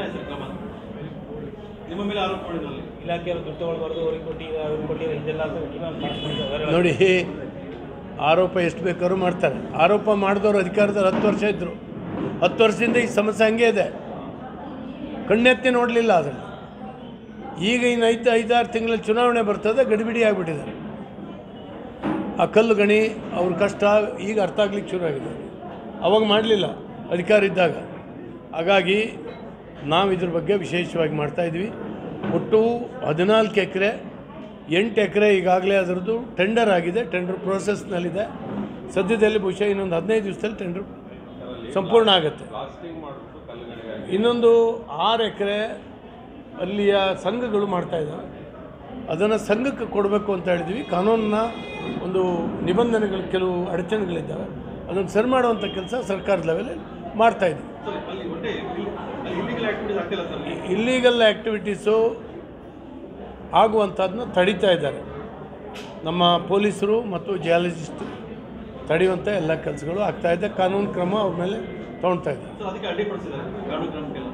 ಏನಾಯ್ತು ಸರ್ ಕ್ರಮ ನಿಮ್ಮ ಮೇಲೆ ಆರೋಪ ಮಾಡಿದ್ರಲ್ಲಿ ಇಲಾಖೆಯವರು ದುಡ್ಡು ತಗೊಳ್ಬಾರ್ದು ಅವ್ರಿಗೆ ಕೊಟ್ಟಿಲ್ಲ ಅವ್ರಿಗೆ ಕೊಟ್ಟಿಲ್ಲ ಇದೆಲ್ಲ ಅಂತ ಇನ್ನೊಂದು ಮಾಡಿಸ್ಕೊಂಡಿದ್ದಾರೆ ನೋಡಿ ಆರೋಪ ಎಷ್ಟು ಬೇಕಾದ್ರೂ ಮಾಡ್ತಾರೆ ಆರೋಪ ಮಾಡಿದವರು ಅಧಿಕಾರದಲ್ಲಿ ಹತ್ತು ವರ್ಷ ಇದ್ದರು ಹತ್ತು ವರ್ಷದಿಂದ ಈ ಸಮಸ್ಯೆ ಹಂಗೆ ಇದೆ ಕಣ್ಣೆತ್ತಿ ನೋಡಲಿಲ್ಲ ಅದನ್ನು ಈಗ ಇನ್ನು ಐದು ಐದಾರು ತಿಂಗಳ ಚುನಾವಣೆ ಬರ್ತದೆ ಗಡಿಬಿಡಿ ಆಗಿಬಿಟ್ಟಿದ್ದಾರೆ ಆ ಕಲ್ಲು ಗಣಿ ಅವ್ರ ಕಷ್ಟ ಈಗ ಅರ್ಥ ಆಗ್ಲಿಕ್ಕೆ ಶುರು ಆಗಿದೆ ಅವಾಗ ಮಾಡಲಿಲ್ಲ ಅಧಿಕಾರ ಇದ್ದಾಗ ಹಾಗಾಗಿ ನಾವು ಇದ್ರ ಬಗ್ಗೆ ವಿಶೇಷವಾಗಿ ಮಾಡ್ತಾಯಿದ್ವಿ ಒಟ್ಟು ಹದಿನಾಲ್ಕು ಎಕರೆ ಎಂಟು ಎಕರೆ ಈಗಾಗಲೇ ಅದರದ್ದು ಟೆಂಡರ್ ಆಗಿದೆ ಟೆಂಡರ್ ಪ್ರೋಸೆಸ್ನಲ್ಲಿದೆ ಸದ್ಯದಲ್ಲಿ ಬಹುಶಃ ಇನ್ನೊಂದು ಹದಿನೈದು ದಿವಸದಲ್ಲಿ ಟೆಂಡರ್ ಸಂಪೂರ್ಣ ಆಗುತ್ತೆ ಇನ್ನೊಂದು ಆರು ಎಕರೆ ಅಲ್ಲಿಯ ಸಂಘಗಳು ಮಾಡ್ತಾ ಇದ್ದಾವೆ ಅದನ್ನು ಸಂಘಕ್ಕೆ ಕೊಡಬೇಕು ಅಂತ ಹೇಳಿದ್ವಿ ಕಾನೂನಿನ ಒಂದು ನಿಬಂಧನೆಗಳು ಕೆಲವು ಅಡಚಣೆಗಳಿದ್ದಾವೆ ಅದನ್ನು ಸರಿ ಮಾಡುವಂಥ ಕೆಲಸ ಸರ್ಕಾರದ ಲೆವೆಲಲ್ಲಿ ಮಾಡ್ತಾ ಇದ್ವಿ ಸರ್ ಅಲ್ಲಿ ಒಟ್ಟೆ ಇಲ್ಲಿಗಲ್ ಆಕ್ಟಿವಿಟೀಸ್ ಆಗ್ತಿಲ್ಲ ಸರ್ ಇಲ್ಲೀಗಲ್ ಆ್ಯಕ್ಟಿವಿಟೀಸು ಆಗುವಂಥದ್ದನ್ನ ತಡೀತಾ ಇದ್ದಾರೆ ನಮ್ಮ ಪೊಲೀಸರು ಮತ್ತು ಜಿಯಾಲಜಿಸ್ಟ್ ತಡೆಯುವಂಥ ಎಲ್ಲ ಕೆಲಸಗಳು ಆಗ್ತಾ ಇದೆ ಕಾನೂನು ಕ್ರಮ ಅವ್ರ ಮೇಲೆ ತೊಗೊಳ್ತಾ ಇದ್ದಾರೆ ಸರ್ ಅದಕ್ಕೆ ಅಡ್ಡಿಪಡಿಸಿದ್ದಾರೆ ಕಾನೂನು ಕ್ರಮಕ್ಕೆಲ್ಲ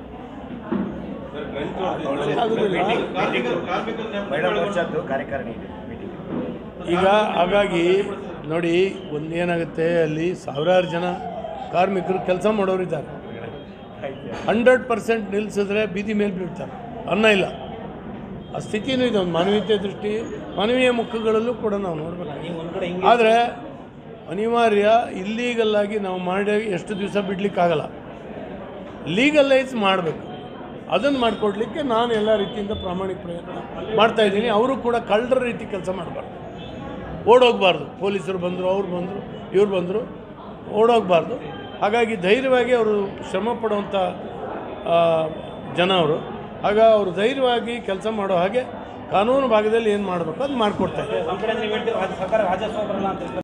ಆಗೋದಿಲ್ಲ. ಕಾರ್ಮಿಕರು ಕಾರ್ಮಿಕರ ಮೇಡಮ್ ನೇಮಕ ವರ್ಷದ್ದು ಕಾರ್ಯಕಾರಿಣಿ ಇದೆ ಮೀಟಿಂಗ್ ಈಗ ಹಾಗಾಗಿ ನೋಡಿ ಒಂದೇನಾಗುತ್ತೆ ಅಲ್ಲಿ ಸಾವಿರಾರು ಜನ ಕಾರ್ಮಿಕರು ಕೆಲಸ ಮಾಡೋರಿದ್ದಾರೆ ಹಂಡ್ರೆಡ್ ಪರ್ಸೆಂಟ್ ನಿಲ್ಲಿಸಿದ್ರೆ ಬೀದಿ ಮೇಲೆ ಬೀಳ್ತಾರೆ ಅನ್ನ ಇಲ್ಲ ಆ ಸ್ಥಿತಿನೂ ಇದೆ ಒಂದು ಮಾನವೀಯತೆ ದೃಷ್ಟಿ ಮಾನವೀಯ ಮುಖಗಳಲ್ಲೂ ಕೂಡ ನಾವು ನೋಡಬೇಕು ನೀವು ಒಂದು ಕಡೆ ಹಿಂಗೆ ಆದರೆ ಅನಿವಾರ್ಯ ಇಲ್ಲೀಗಲ್ಲಾಗಿ ನಾವು ಮಾಡಿ ಎಷ್ಟು ದಿವಸ ಬಿಡಲಿಕ್ಕಾಗಲ್ಲ ಲೀಗಲೈಸ್ ಮಾಡಬೇಕು ಅದನ್ನು ಮಾಡಿಕೊಡ್ಲಿಕ್ಕೆ ನಾನು ಎಲ್ಲ ರೀತಿಯಿಂದ ಪ್ರಾಮಾಣಿಕ ಪ್ರಯತ್ನ ಮಾಡ್ತಾ ಇದ್ದೀನಿ ಅವರು ಕೂಡ ಕಳ್ಳರ ರೀತಿ ಕೆಲಸ ಮಾಡಬಾರ್ದು ಓಡೋಗಬಾರ್ದು ಪೊಲೀಸರು ಬಂದರು ಅವ್ರು ಬಂದರು ಇವ್ರು ಬಂದರು ಓಡೋಗಬಾರ್ದು ಹಾಗಾಗಿ ಧೈರ್ಯವಾಗಿ ಅವರು ಶ್ರಮ ಪಡುವಂಥ ಆ, ಜನ ಅವರು ಆಗ ಅವರು ಧೈರ್ಯವಾಗಿ ಕೆಲಸ ಮಾಡೋ ಹಾಗೆ ಕಾನೂನು ಭಾಗದಲ್ಲಿ ಏನು ಮಾಡಬೇಕು ಅದು ಮಾಡಿಕೊಡ್ತಾ ಇದ್ದಾರೆ ಒಂದು ಕಡೆ ನೀವು ಹೇಳ್ತೀರಿ ರಾಜ್ಯ ಸರ್ಕಾರ ರಾಜಸ್ವ ಬರಲ್ಲ ಅಂತ